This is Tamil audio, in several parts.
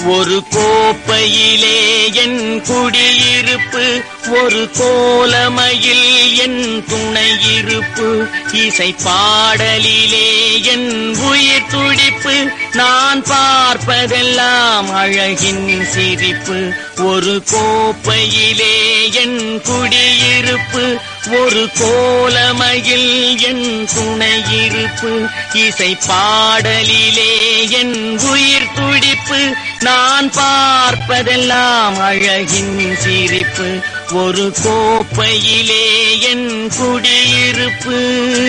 ஒரு கோப்பையிலே என் குடியிருப்பு ஒரு கோலமையில் என் துணையிருப்பு இசை பாடலிலே என் உயிர் துடிப்பு நான் பார்ப்பதெல்லாம் அழகின் சிரிப்பு ஒரு கோப்பையிலே என் குடியிருப்பு ஒரு கோலமையில் என் துணையிருப்பு இசை பாடலிலே என் உயிர் துடிப்பு நான் பார்ப்பதெல்லாம் அழகின் சிரிப்பு ஒரு கோப்பையிலே என் குடியிருப்பு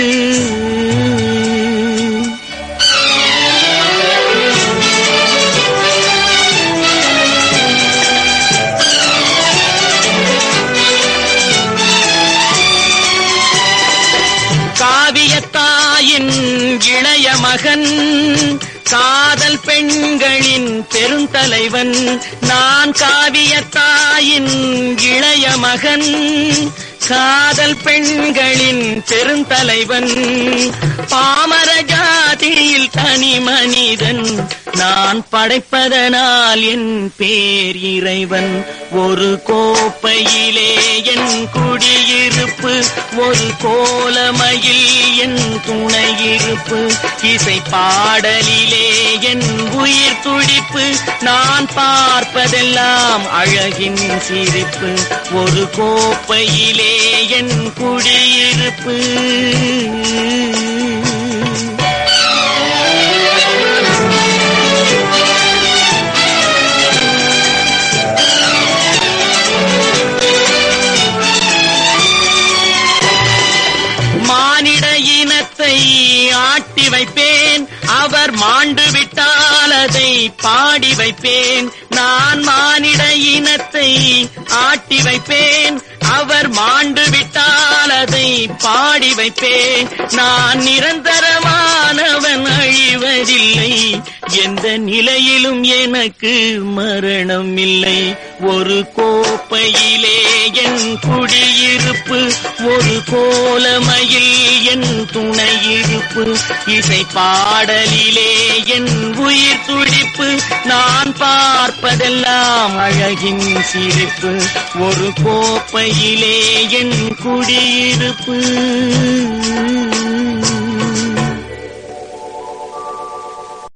காவியத்தாயின் இளைய மகன் காதல் பெண்களின் பெருந்தலைவன் நான் காவியத்தாயின் இளைய மகன் காதல் பெண்களின் பெருந்தலைவன் பாமர ஜாதியில் தனி மனிதன் நான் படைப்பதனால் என் பேர் இறைவன் ஒரு கோப்பையிலே என் குடியிருப்பு ஒரு கோலமையில் என் துணையிருப்பு இசை பாடலிலே என் உயிர் துடிப்பு நான் பார்ப்பதெல்லாம் அழகின் சிரிப்பு ஒரு கோப்பையிலே என் குடியிருப்பு மானிட இனத்தை ஆட்டி வைப்பேன் அவர் மாண்டு விட்டால் அதை பாடி வைப்பேன் நான் மானிட இனத்தை ஆட்டி வைப்பேன் அவர் மாண்டு விட்டால் அதை பாடி வைப்பேன் நான் நிரந்தரமானவன் அழிவதில்லை எந்த நிலையிலும் எனக்கு மரணம் இல்லை ஒரு கோப்பையிலே என் குடியிருப்பு ஒரு கோலமையில் என் துணையிருப்பு இசை பாடலிலே என் உயிர் துடிப்பு நான் பார்ப்பதெல்லாம் அழகின் சிரிப்பு ஒரு கோப்பையிலே என் குடியிருப்பு